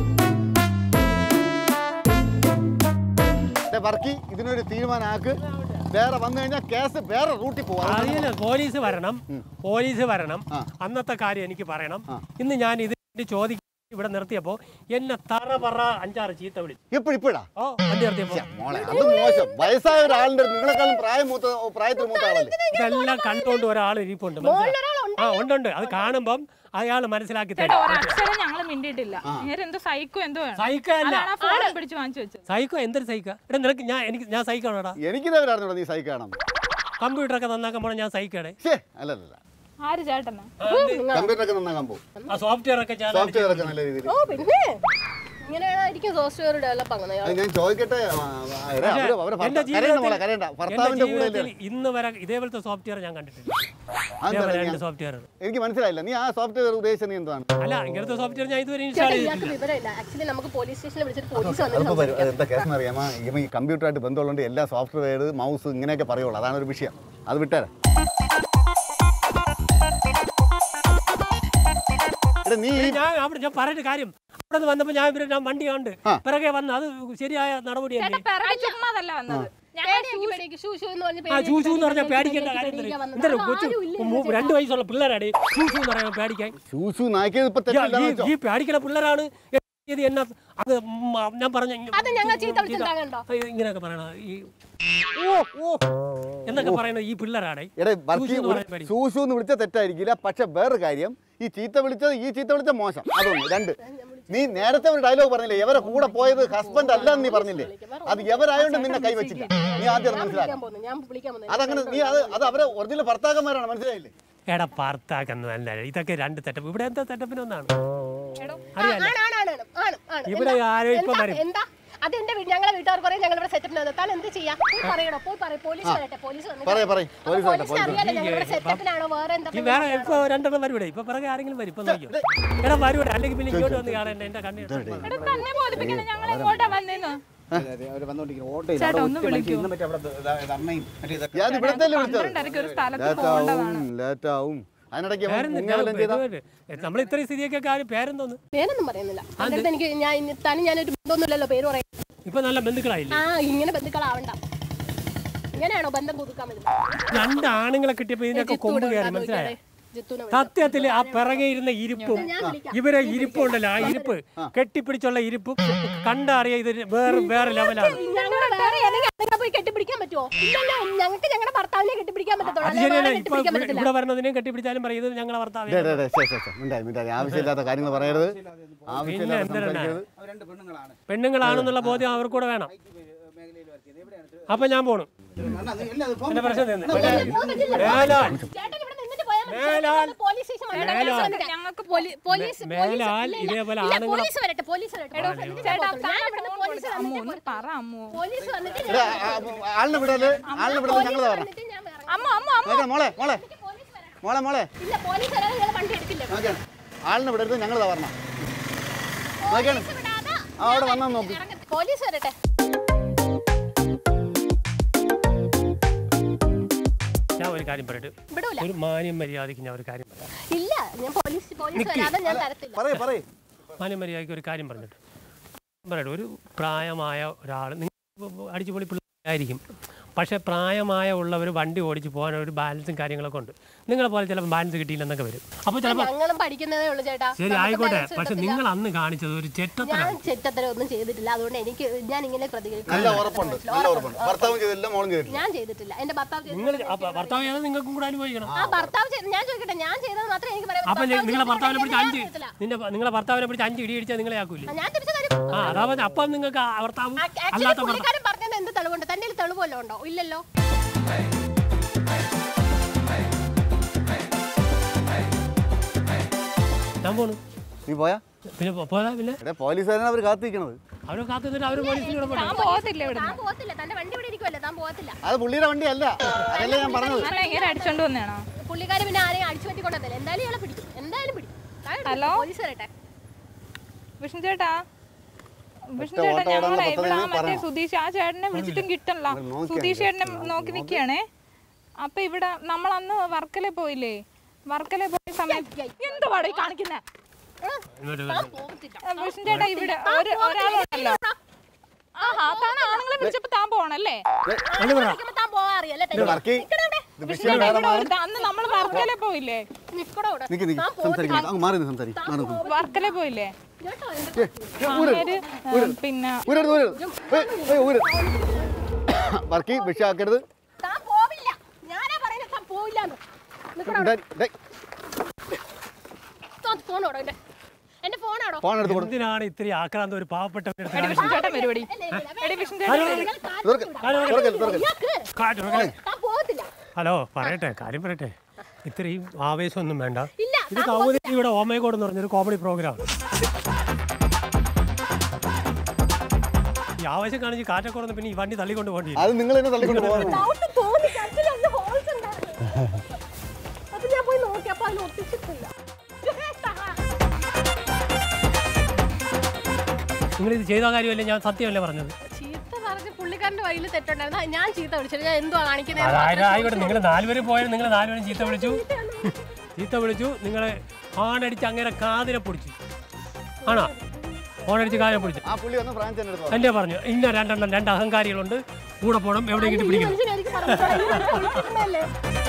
വർക്കി ഇതിനൊരു തീരുമാനമാക്ക് വേറെ വന്നു കഴിഞ്ഞാൽ കേസ് വേറെ റൂട്ടിൽ പോവാം അതിന് പോലീസ് വരണം പോലീസ് വരണം ആ. അന്നത്തെ കാര്യം എനിക്ക് പറയണം ആ. ഇന്ന് ഞാൻ ഇത് ചോദിക്കും ഇവിടെ നിർത്തിയപ്പോ എന്നെ തറ പറ അഞ്ചാറ് ചീത്ത വിളിച്ചു എപ്പോഴിപ്പോഴാ ഓ വണ്ടി നിർത്തിയപ്പോ മോളെ അത് മോശം വയസ്സായ ഒരാളിന്റെ അടുത്ത് നിങ്ങളെക്കാളും പ്രായം മൂത്ത പ്രായത്തിൽ മൂത്ത ആളല്ലേ ഇതെല്ലാം കണ്ടുകൊണ്ട് ഒരാൾ ഇരിപ്പുണ്ട് മനസ്സിലായോ? ആ ഉണ്ട് ഉണ്ട് അത് കാണുമ്പം അയാൾ മനസ്സിലാക്കി ചേട്ടാ തരും ഒരക്ഷരം ഞങ്ങൾ മിണ്ടിയിട്ടില്ല ഇങ്ങനെ എന്തോ സൈക്കോ എന്തോ വേണം സൈക്കോ അല്ല അതാണ് ആ ഫോൺ പിടിച്ച് വാങ്ങിച്ചു വെച്ചത് സൈക്കോ എന്തൊരു സൈക്കോ എടാ നിനക്ക് ഞാൻ എനിക്ക് ഞാൻ സൈക്കോണോടാ എനിക്കിതേ അറിഞ്ഞൂടാ നീ സഹിക്കണം കമ്പ്യൂട്ടറൊക്കെ നന്നാക്കാൻ പോണ ഞാൻ സൈക്കോടെ ശേ അല്ലല്ല ആര് ചേട്ടനാ കമ്പ്യൂട്ടറൊക്കെ നന്നാക്കാൻ പോകും ആ സോഫ്റ്റ്വെയർ ഒക്കെ ഞാൻ സോഫ്റ്റ്വെയർ ഒക്കെ നല്ല രീതിയിൽ ഓ പിന്നെ ഇങ്ങനെയായിരിക്കും സോഫ്റ്റ്വെയർ ഡെവലപ്പ് ആകുന്നത് അത് ഞാൻ ചോദിക്കട്ടെ ആ, ആ, എടാ, അവര് അവരെ എന്റെ ഭർത്താവ്- കരയണ്ട മോളെ ജീവിതത്തിൽ കരയണ്ട എന്റെ ഭർത്താവിന്റെ കൂടെ ജീവിതത്തിൽ ഇന്ന് വരെ ഇതേപോലത്തെ സോഫ്റ്റ്വെയർ ഞാൻ കണ്ടിട്ടില്ല ഇതേപോലെ രണ്ട് സോഫ്റ്റ്വെയർ എനിക്ക് മനസ്സിലായില്ല നീ ആ സോഫ്റ്റ്വെയർ ഉദ്ദേശിച്ച നീ എന്താണ് അല്ല ഇങ്ങനത്തെ സോഫ്റ്റ്വെയർ ഞാൻ ഇതുവരെ ഇൻസ്റ്റാൾ ചേട്ടാ ചെയ്തിട്ടില്ല ഇയാൾക്ക് വിവരമില്ല ആക്ച്വലി നമുക്ക് പോലീസ് സ്റ്റേഷനിൽ വിളിച്ചിട്ട് പോലീസ് അതിപ്പോ വന്നിട്ട് വരും എന്താ കേസ് അറിയാമോ ഇവ ഈ കമ്പ്യൂട്ടറായിട്ട് ബന്ധമുള്ളതുകൊണ്ട് എല്ലാ സോഫ്റ്റ്വെയർ മൗസ് ഇങ്ങനെയൊക്കെ പറയുള്ളൂ അതാണ് ഒരു വിഷയം അത് വിട്ടേരെ എടാ നീ ഈ- ഞാൻ അവിടെ ഞാൻ പറഞ്ഞ കാര്യം അവിടെ നിന്ന് വന്നപ്പോ ഞാൻ ഇവരെ ഞാൻ വണ്ടി കണ്ട് ആ. പിറകെ വന്ന് അത് ശരിയായ നടപടിയല്ലേ ചേട്ടാ പിറകെ ചുമ്മാതല്ല വന്നത് ഞങ്ങൾ പേടിയാക്കി പേടിയാക്കി ഷൂ ഷൂ എന്ന് പറഞ്ഞ് ആ പേടിയാക്കി ചൂസു എന്ന് പറഞ്ഞാൽ പേടിയാക്കി പേടിക്കേണ്ട കാര്യം പേടിയാക്കി എന്തിനാ? വന്നത്. എന്തിനാ കൊച്ചു ആരും ഇല്ല മൂ- രണ്ട് വയസ്സുള്ള പിള്ളേരാണ് ചൂസു എന്ന് പറയാൻ പേടിക്കാൻ ശൂശു നാക്കിയത് ഇപ്പൊ ഈ- തെറ്റില്ലാന്ന് ഈ- വെച്ചോ ഈ പേടിക്കണ പിള്ളേരാണ് ഇത് എന്നെ അത് ഉം, ഞാൻ പറഞ്ഞ ഇങ്ങ- അത് ഞങ്ങൾ ചീത്ത വിളിച്ചിട്ടുണ്ടാകണ്ടോ ഇത് ഇങ്ങനെയൊക്കെ പറയണ ഈ എന്നൊക്കെ പറയുന്നത് ഈ പിള്ളേരാണ് എടേ വർക്കി ശൂശു എന്ന് പറയാൻ പേടി. ശൂശു എന്ന് വിളിച്ച തെറ്റായിരിക്കില്ല പക്ഷെ വേറെ കാര്യം ഈ ചീത്ത വിളിച്ചത് ഈ ചീത്ത വിളിച്ച മോശം അതൊന്ന് രണ്ട് നീ നേരത്തെ ഒരു ഡയലോഗ് പറഞ്ഞില്ലേ എവരെ കൂടെ പോയത് ഹസ്ബൻഡ് അല്ല എന്ന് നീ പറഞ്ഞില്ലേ അത് എവരായോണ്ട് നിന്നെ കൈവച്ചില്ല നീ ആദ്യം അത് വിളിക്കാൻ മനസ്സിലാക്കണം പോകുന്നു ഞാൻ വിളിക്കാൻ പോകുന്നു അതങ്ങനെ നീ അത് അത് അവരെ ഒറിജിനൽ ഭർത്താക്കന്മാരാണ് മനസ്സിലായില്ലേ എടാ ഭർത്താക്കുന്നല്ല ഇതൊക്കെ രണ്ട് തെറ്റപ്പ് ഇവിടെ എന്താ തെറ്റപ്പിനൊന്നാണ് ആ, അറിയാലോ ആണ്, ആണ്, ആണ്, ആണ്, ആണ്. ഇവിടെ എന്താ? ആരോ ഇപ്പം എന്താ? വരും. എന്താ അത് എന്റെ വീട് ഞങ്ങളെ വീട്ടുകാർക്ക് പറയാം ഞങ്ങൾ ഇവിടെ സെറ്റപ്പിന് താൻ എന്ത് ചെയ്യാം പോയി പറയണോ പോയി പറയും പോലീസ് വരട്ടെ പോലീസ് വന്നിട്ട് പറയ്, പറയ്. അപ്പൊ പോലീസ് വരട്ടെ, പോലീസിന് അറിയാലോ ഞങ്ങൾ ഇവിടെ സെറ്റപ്പിലാണോ വേറെ ഈ എന്തെങ്കിലും വേറെ ഇപ്പൊ രണ്ടെണ്ണം വരൂടെ ഇപ്പൊ പിറകെ ആരെങ്കിലും വരും ഇപ്പൊ നോക്കിയോ എടാ വരൂടെ അല്ലെങ്കിൽ പിന്നെ ഇങ്ങോട്ട് വന്ന് കാണണ്ട എന്റെ കണ്ണി എടാ തന്നെ ബോധിപ്പിക്കണം ഞങ്ങൾ എങ്ങോട്ടാ വന്നേന്ന് അവർ വന്നോണ്ടിരിക്കുന്നു ഓട്ടോ ഇല്ല ചേട്ടാ, അവിടെ ഒന്ന് ഒത്തിരി മനുഷ്യർ വിളിക്കൂ. ഇന്നും മറ്റേ അവിടെ ദ- ദ- ധർണ്ണയും മറ്റേ ഇതൊക്കെ ഞാൻ ഇവിടത്തെ വിളിച്ചത് പന്ത്രണ്ടരയ്ക്ക് ഒരു സ്ഥലത്ത് ലേറ്റാവും പോകേണ്ടതാണ് ലേറ്റാവും അതിനിടയ്ക്ക് അവൻ മുങ്ങാവെല്ലാം ചെയ്താ നമ്മൾ ഇത്രയും സ്ഥിതിയൊക്കെ കാര്യം പേരെന്തോന്ന് പേരൊന്നും പറയുന്നില്ല എൻ്റെ അടുത്ത് എനിക്ക് ഞാൻ ഇനി തന്നെ ഞാനൊരു ബന്ധമൊന്നുമില്ലല്ലോ പേര് പറയാം ഇപ്പൊ നല്ല ബന്ധുക്കളായില്ലേ ആ ഇങ്ങനെ ബന്ധുക്കളാവണ്ട ഇങ്ങനെയാണോ ബന്ധം പുതുക്കാൻ പറ്റുന്നത് രണ്ട് ആണുങ്ങളെ കിട്ടിയപ്പോ ഇതിനൊക്കെ കൊമ്പ് കയറി മനസ്സിലായോ സത്യത്തില് ആ പിറകെ ഇരുന്ന ഇരിപ്പും ഇവരെ ഇരിപ്പുണ്ടല്ലോ ആ ഇരിപ്പ് കെട്ടിപ്പിടിച്ചുള്ള ഇരിപ്പും കണ്ടറിയ ഇത് വേറെ വേറെ ലെവലാണ് ഞങ്ങളെ വേറെ ഏതെങ്കിലും ആണുങ്ങളെ പോയി കെട്ടിപ്പിടിക്കാൻ പറ്റുമോ ഇല്ലല്ലോ ഞങ്ങൾക്ക് ഞങ്ങളുടെ ഭർത്താവിനെ കെട്ടിപ്പിടിക്കാൻ പറ്റത്തുള്ളൂ അത് അല്ലാതെ ശരിയല്ല വേറെ ഇപ്പൊ കെട്ടിപ്പിടിക്കാൻ ഇവിടെ- പറ്റത്തില്ല ഇവിടെ വരുന്നതിനെയും കെട്ടിപ്പിടിച്ചാലും പറയും ഇത് ഞങ്ങളെ ഭർത്താവ് ഡേ, ഡേ, ഡേ, ശേ, ശേ, ശേ, മിണ്ടായി, മിണ്ടായി. ആവശ്യമില്ലാത്ത കാര്യങ്ങൾ പറയരുത് ആവശ്യമില്ലാത്ത എന്തിനാ? സംസാരിക്കരുത് അവർ രണ്ട് പെണ്ണുങ്ങളാണ് പെണ്ണുങ്ങളാണെന്നുള്ള ബോധ്യം അവർക്കൂടെ വേണം മേഖലയിൽ വർക്ക് ചെയ്യുന്നത് എവിടെയാണ് അപ്പൊ ഞാൻ പോണു അണ്ണാ, അത് എല്ലാം അത് ഫോൺ എന്റെ പ്രശ്നം തീർന്നു. പറ്റില്ല. മേലാൽ ചേട്ടൻ ഇവിടെ നിന്നിട്ട് പോയാൽ മതി. മേലാൽ ചേട്ടൻ പോലീസ് സ്റ്റേഷൻ വരണം. മേലാൽ വന്നിട്ട് ഞങ്ങൾക്ക് പോലീ- പോലീസ് മേലാൽ പോലീസ് ഇല്ല, ഇതേപോലെ ഇല്ല, ആണുങ്ങളെ- പോലീസ് വരട്ടെ പോലീസ് വരട്ടെ എന്നിട്ട് ചേട്ടാ ഞാൻ പോകത്തുള്ളൂ. ഞാൻ ഇവിടുന്ന് പോലീസ് അമ്മു വന്നിട്ട് ഒന്ന് പറ അമ്മു പോലീസ് വന്നിട്ട് എടാ, ഞാൻ ആ, ആ, ആളിനെ വിടല് ആളിനെ വിടല് ഞങ്ങൾ പറഞ്ഞു വന്നിട്ട് ഞാൻ ഇറങ്ങും. അമ്മു അമ്മു അമ്മു നോക്കാം മോളെ മോളെ പോലീസ് വരണം. മോളെ മോളെ ഇല്ല പോലീസ് വരാതെ നിങ്ങൾ വണ്ടി എടുക്കില്ല നോക്കാം ആളിനെ വിടരുത് ഞങ്ങൾ പറഞ്ഞു നോക്കിയാണ് പോലീസ് വിടാതെ ആ അവിടെ വന്നാൽ നോക്ക് ഇറങ്ങട്ടെ. പോലീസ് വരട്ടെ ഞാൻ ഒരു കാര്യം പറയട്ടെ വിടൂല ഒരു മാന്യം മര്യാദയ്ക്ക് ഞാൻ ഒരു കാര്യം പറയാം ഇല്ല ഞാൻ പോലീസ് പോലീസ് വരാതെ ഞാൻ തരത്തില്ല പറയേ പറയേ മാന്യം മര്യാദയ്ക്ക് ഒരു കാര്യം പറഞ്ഞിട്ട് പറയട്ടെ ഒരു പ്രായമായ ഒരാൾ നിങ്ങൾ അടിച്ചുപൊളി പിള്ളേരായിരിക്കും പക്ഷേ പ്രായമായ ഉള്ളവർ വണ്ടി ഓടിച്ച് പോകാൻ ഒരു ബാലൻസും കാര്യങ്ങളൊക്കെ ഉണ്ട് നിങ്ങളെ പോലെ ചിലപ്പോൾ ബാലൻസ് കിട്ടിയില്ലെന്നൊക്കെ വരും അപ്പോൾ ചിലപ്പോൾ ഞങ്ങളും പഠിക്കുന്നതേ ഉള്ളൂ ചേട്ടാ ശരി നമുക്ക് ആയിക്കോട്ടെ balance പക്ഷെ കിട്ടത്തില്ല. നിങ്ങൾ അന്ന് കാണിച്ചത് ഒരു ചെറ്റത്തരം ഞാൻ ചെറ്റത്തരം ഒന്നും ചെയ്തിട്ടില്ല അതുകൊണ്ട് എനിക്ക് ഞാൻ ഇങ്ങനെ പ്രതികരിക്കും നല്ല ഉറപ്പുണ്ട് നല്ല ഉറപ്പുണ്ട് ഭർത്താവും ചെയ്തില്ല മോളും ചെയ്തില്ല ഞാൻ ചെയ്തിട്ടില്ല എന്റെ ഭർത്താവ് ചെയ്തു നിങ്ങൾ അപ്പ- ഭർത്താവ് ചെയ്താൽ നിങ്ങൾക്കും കൂടെ അനുഭവിക്കണം ആ ഭർത്താവ് ചെയ്ത് ഞാൻ ചോദിക്കട്ടെ ഞാൻ ചെയ്തത് മാത്രമേ എനിക്ക് പറയാൻ അപ്പൊ ഭർത്താവ് നിങ്ങളെ ഭർത്താവിനെ പിടിച്ച് ചെയ്തിട്ടില്ല, അഞ്ച് ഞാൻ ചെയ്തിട്ടില്ല. നിന്റെ നിങ്ങളെ ഭർത്താവിനെ പിടിച്ച് അഞ്ച് ഇടി അടിച്ചാൽ നിങ്ങളെ ആക്കൂലേ ആ, ഞാൻ തിരിച്ചു തരും ആ അതാ പറഞ്ഞ അപ്പം നിങ്ങൾക്ക് ആ ഭർത്താവും ആക്ച്വലി അല്ലാത്ത ഭർത്താവ് പുള്ളിക്കാരൻ പറഞ്ഞത് എന്ത് തെളിവുണ്ട് തന്റെ കയ്യിൽ തെളിവ് വല്ലതും ഉണ്ടോ ഇല്ലല്ലോ ഞാൻ പോണു നീ പോയാ പിന്നെ പോ- പോരാ പിന്നെ എടാ പോലീസുകാരാണ് അവർ കാത്തിരിക്കണത് അവരെ കാത്തു നിന്നിട്ട് അവർ പോലീസിന് കൂടെ പോട്ടെ താൻ പോകത്തില്ല ഇവിടെ താൻ പോകത്തില്ല തന്റെ വണ്ടി ഇവിടെ ഇരിക്കുമല്ലോ താൻ പോകത്തില്ല അത് പുള്ളിയുടെ വണ്ടിയല്ല അതല്ലേ ഞാൻ പറഞ്ഞത് അല്ല ഇങ്ങനെ അടിച്ചോണ്ട് വന്നേണോ പുള്ളിക്കാരൻ പിന്നെ ആരെയും അടിച്ചു പറ്റി കൊണ്ടതല്ലേ എന്തായാലും ഇയാളെ പിടിക്കും എന്തായാലും പിടിക്കും താൻ എടുക്ക്, ഹലോ? പോലീസ് വരട്ടെ വിഷ്ണു ചേട്ടാ വിഷ്ണു ഒറ്റ ചേട്ടാ ഓട്ടം ഓടാൻ ഞങ്ങളെ പറ്റത്തില്ല ഇവിടെ ആ എന്ന് മറ്റേ പറയണം. സുധീഷ് ആ ചേട്ടനെ വിളിച്ചിട്ടും കിട്ടണില്ല ഇവിടെ നോക്കിയാ സുധീഷ് ചേട്ടനെ നോക്കി നിൽക്കുകയാണേ അപ്പൊ ഇവിടെ നമ്മൾ അന്ന് വർക്കല പോയില്ലേ വർക്കല പോയ സമയത്ത് എന്തുവാടോ ഈ കാണിക്കുന്നേ ഇങ്ങോട്ട് താൻ പോകത്തില്ല വിഷ്ണു ചേട്ടാ ഇവിടെ ഒരു ഒരാളുണ്ടല്ലോ ആഹാ താൻ ആണുങ്ങളെ വിളിച്ചപ്പോ താൻ പോണല്ലേ വിളിക്കുമ്പോ താൻ പോകാൻ അറിയാലേ ഇത് വർക്കി ഇത് വിഷ്ണു വിഷയം ചേട്ടാ വേറെ ഇവിടെ മാറും ഒരു- അന്ന് നമ്മൾ വർക്കല പോയില്ലേ നിക്കടോ ഇവിടെ നിക്ക് നിക്ക് സംസാരിക്കാം അങ്ങ് മാറി നിന്ന് സംസാരിക്കും മാറി നിന്ന് വർക്കല പോയില്ലേ കേട്ടോ എന്ത് അങ്ങേര് ഏ, പിന്നെ ഊരരുത് ഊരരുത് ഏയ്, ഏയ്, ഊര് വർക്കി വിഷയാക്കരുത് താൻ പോവില്ല ഞാനാ പറയുന്നത് താൻ പോവില്ലാന്ന് നിക്കടോ ഡേ, ഡേ, ഫോണോടോ എന്റെ എന്റെ ഫോണാണോ ഫോൺ എടുത്ത് കൊടു എന്തിനാണ് ഇത്രയും ആക്രാന്തം ഒരു പാവപ്പെട്ടവരുടെ അടുത്ത് എടി വിഷ്ണു ചേട്ടൻ വരുവടി എടി വിഷ്ണു ചേട്ടൻ വരും. തുറക്ക് തുറക്കൽ തുറക്കൽ കാണിക്കുന്നത്? താൻ പോകത്തില്ല ഹലോ പറയട്ടെ കാര്യം പറയട്ടെ ഇത്രയും ആവേശമൊന്നും വേണ്ട ഇല്ല ഇത് കൗമുദിയുടെ ഓമയക്കോട് എന്ന് പറഞ്ഞൊരു കോമഡി പ്രോഗ്രാം ഈ ആവേശം കാണിച്ച് കാറ്റൊക്കെ കുറഞ്ഞ് പിന്നെ ഈ വണ്ടി തള്ളിക്കൊണ്ട് പോകേണ്ടി വരും. അത് നിങ്ങൾ എന്നെ തള്ളിക്കൊണ്ട് പോകാൻ ഡൗട്ട് തോന്നി ചർച്ചിൽ അന്ന് ഹോൾസ് ഉണ്ടായിരുന്നു അപ്പൊ ഞാൻ പോയി നോക്കി അപ്പൊ അതിൽ ഒട്ടിച്ചിട്ടില്ല നിങ്ങൾ ഇത് ചെയ്ത കാര്യമല്ലേ ഞാൻ സത്യമല്ലേ പറഞ്ഞത് ചീത്ത പറഞ്ഞ് പുള്ളിക്കാരന്റെ വഴിയിൽ തെറ്റുണ്ടായിരുന്നു ഞാൻ ചീത്ത വിളിച്ചത് ഞാൻ എന്തുവാ കാണിക്കുന്നത് അതായത് ആയിക്കോട്ടെ നിങ്ങൾ നാലുപേരും പോയാൽ നിങ്ങൾ നാലുപേരും ചീത്ത വിളിച്ചു ചീത്ത വിളിച്ചു നിങ്ങളെ ഹോണടിച്ച് അങ്ങനെ കാതിനെ പൊടിച്ചു ആണോ ഹോണടിച്ച് കാതിനെ പൊടിച്ചു ആ പുള്ളി ഒന്ന് ഫ്രാൻസ് എൻ്റെ അടുത്ത് പറഞ്ഞു. എന്റെ പറഞ്ഞു ഇന്ന രണ്ടെണ്ണം രണ്ട് അഹങ്കാരികളുണ്ട് കൂടെ പോകണം എവിടെയെങ്കിലും പിടിക്കണം മനുഷ്യനായിരിക്കും പറഞ്ഞത്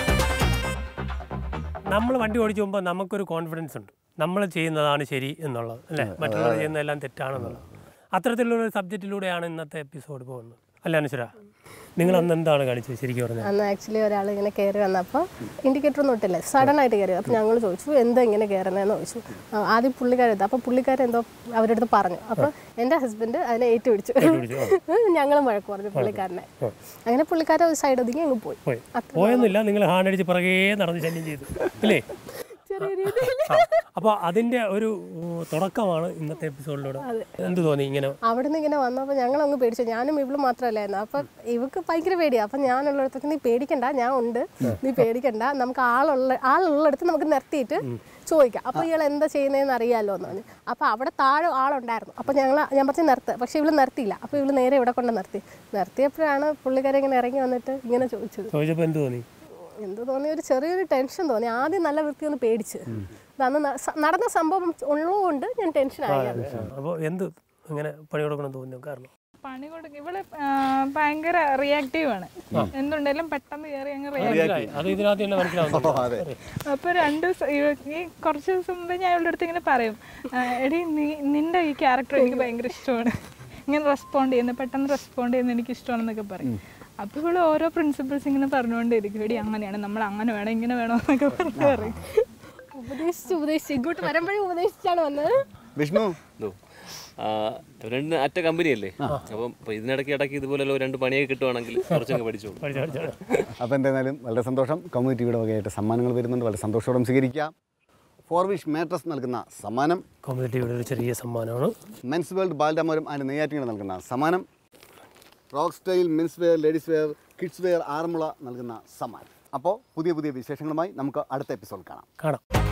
നമ്മൾ വണ്ടി ഓടിച്ചു പോകുമ്പോൾ നമുക്കൊരു കോൺഫിഡൻസ് ഉണ്ട് നമ്മൾ ചെയ്യുന്നതാണ് ശരി എന്നുള്ളത് അല്ലേ മറ്റുള്ളവർ ചെയ്യുന്നതെല്ലാം തെറ്റാണെന്നുള്ളത് അത്തരത്തിലുള്ള ഒരു സബ്ജക്റ്റിലൂടെയാണ് ഇന്നത്തെ എപ്പിസോഡ് പോകുന്നത് അല്ല അനുശ്വര നിങ്ങൾ അന്ന് എന്താണ് കാണിച്ചത് ശരിക്കും പറഞ്ഞത് അന്ന് ആക്ച്വലി ഒരാൾ ഇങ്ങനെ കയറി വന്നപ്പോൾ ഇൻഡിക്കേറ്റർ ഒന്നും ഇട്ടില്ല സഡൻ ആയിട്ട് കയറി അപ്പോൾ ഞങ്ങൾ ചോദിച്ചു എന്താ ഇങ്ങനെ കയറുന്നതെന്ന് ചോദിച്ചു ആ, ആദ്യം പുള്ളിക്കാരെടുത്തു അപ്പോൾ പുള്ളിക്കാരൻ എന്തോ അവരുടെ അടുത്ത് പറഞ്ഞു അപ്പോൾ എൻ്റെ ഹസ്ബൻഡ് അതിനെ ഏറ്റുപിടിച്ചു ഞങ്ങളും വഴക്ക് പറഞ്ഞു പുള്ളിക്കാരനെ അങ്ങനെ പുള്ളിക്കാരൻ ഒരു സൈഡ് ഒതുങ്ങി അങ്ങ് പോയി പോയി പോയൊന്നുമില്ല നിങ്ങൾ ഹാണടിച്ച് പിറകേ നടന്ന് ശല്യം ചെയ്തു ഇല്ലേ ചെറിയ രീതിയിൽ അപ്പോൾ അതിൻ്റെ ഒരു ഉം, തുടക്കമാണ് ഇന്നത്തെ എപ്പിസോഡിലൂടെ എന്ത് തോന്നി ഇങ്ങനെ അവിടെ നിന്ന് ഇങ്ങനെ വന്നപ്പോൾ ഞങ്ങൾ അങ്ങ് പേടിച്ചു ഞാനും ഇവള് മാത്രമല്ലായിരുന്നു അപ്പം ഇവക്ക് ഭയങ്കര പേടിയാ അപ്പം ഞാനുള്ളിടത്തൊക്കെ നീ പേടിക്കണ്ട ഞാൻ ഉണ്ട് നീ പേടിക്കണ്ട നമുക്ക് ആളുള്ള ആളുള്ളിടത്ത് നമുക്ക് നിർത്തിയിട്ട് ചോദിക്കാം അപ്പോൾ ഇയാൾ എന്താ ചെയ്യുന്നതെന്ന് അറിയാമല്ലോ എന്ന് പറഞ്ഞു അപ്പോൾ അവിടെ താഴെ ആളുണ്ടായിരുന്നു അപ്പോൾ ഞങ്ങൾ ഞാൻ പറഞ്ഞു നിർത്ത് പക്ഷേ ഇവള് നിർത്തിയില്ല അപ്പോൾ ഇവള് നേരെ ഇവിടെ കൊണ്ട് നിർത്തി നിർത്തിയപ്പോഴാണ് പുള്ളിക്കാരെ ഇങ്ങനെ ഇറങ്ങി വന്നിട്ട് ഇങ്ങനെ ചോദിച്ചത് ചോദിച്ചപ്പോൾ എന്ത് തോന്നി എന്ത് തോന്നി ഒരു ചെറിയൊരു ടെൻഷൻ തോന്നി ആദ്യം നല്ല വൃത്തി ഒന്ന് പേടിച്ച് ഇത് അന്ന് ന- സ- നടന്ന സംഭവം ഉള്ളതുകൊണ്ട് ഞാൻ ടെൻഷൻ ആയത് അപ്പോൾ എന്ത് ഇങ്ങനെ പണി കൊടുക്കണം തോന്നുന്നു കാരണം പണി കൊടുക്കും ഇവള് ആ, ഭയങ്കര റിയാക്റ്റീവ് ആണ് എന്തുണ്ടെങ്കിലും പെട്ടെന്ന് കയറി അങ്ങ് റിയാക്ട് അത് ഇതിനകത്ത് തന്നെ മനസ്സിലാവുന്നു അതെ അപ്പൊ രണ്ട് ദിവസം ഈ- ഈ കുറച്ച് ദിവസം മുമ്പ് ഞാൻ ഇവളുടെ അടുത്ത് ഇങ്ങനെ പറയും "ആ, എടി നീ നിന്റെ ഈ ക്യാരക്ടർ എനിക്ക് ഭയങ്കര ഇഷ്ടമാണ് ഇങ്ങനെ റെസ്പോണ്ട് ചെയ്യുന്നത് പെട്ടെന്ന് റെസ്പോണ്ട് ചെയ്യുന്നത് എനിക്ക് ഇഷ്ടമാണെന്നൊക്കെ പറയും അപ്പൊ ഇവള് ഓരോ പ്രിൻസിപ്പിൾസ് ഇങ്ങനെ പറഞ്ഞുകൊണ്ടിരിക്കും എടി അങ്ങനെയാണ് നമ്മൾ അങ്ങനെ വേണം ഇങ്ങനെ വേണം എന്നൊക്കെ പറഞ്ഞു പറയും ഉപദേശിച്ച് ഉപദേശിച്ച് ഇങ്ങോട്ട് വരുമ്പോഴേ ഉപദേശിച്ചാണ് വന്നത് വിഷ്ണു എന്തോ ആ, രണ്ട് അറ്റ കമ്പനിയല്ലേ അപ്പം ഇപ്പൊ ഇതിനിടയ്ക്ക് ഇടയ്ക്ക് ഇതുപോലെ രണ്ട് പണിയൊക്കെ കിട്ടുവാണെങ്കിൽ കുറച്ചങ്ങ് പഠിച്ചോളൂ പഠിച്ചു പഠിച്ചാണ് അപ്പോൾ എന്തായാലും വളരെ സന്തോഷം കമ്മ്യൂണിറ്റിയുടെ വകയായിട്ട് സമ്മാനങ്ങൾ വരുന്നുണ്ട് വളരെ സന്തോഷത്തോടെ സ്വീകരിക്കുക ഫോർ വിഷ് മാട്രസ് നൽകുന്ന സമ്മാനം കോമ്പിറ്റേറ്റീവിടെ ഒരു ചെറിയ സമ്മാനമാണ് men's world Balaramapuram and Neyyattinkara നൽകുന്ന സമ്മാനം rock style men's wear ladies wear kids wear Aranmula നൽകുന്ന സമ്മാനം അപ്പോൾ പുതിയ പുതിയ വിശേഷങ്ങളുമായി നമുക്ക് അടുത്ത എപ്പിസോഡ് കാണാം കാണാം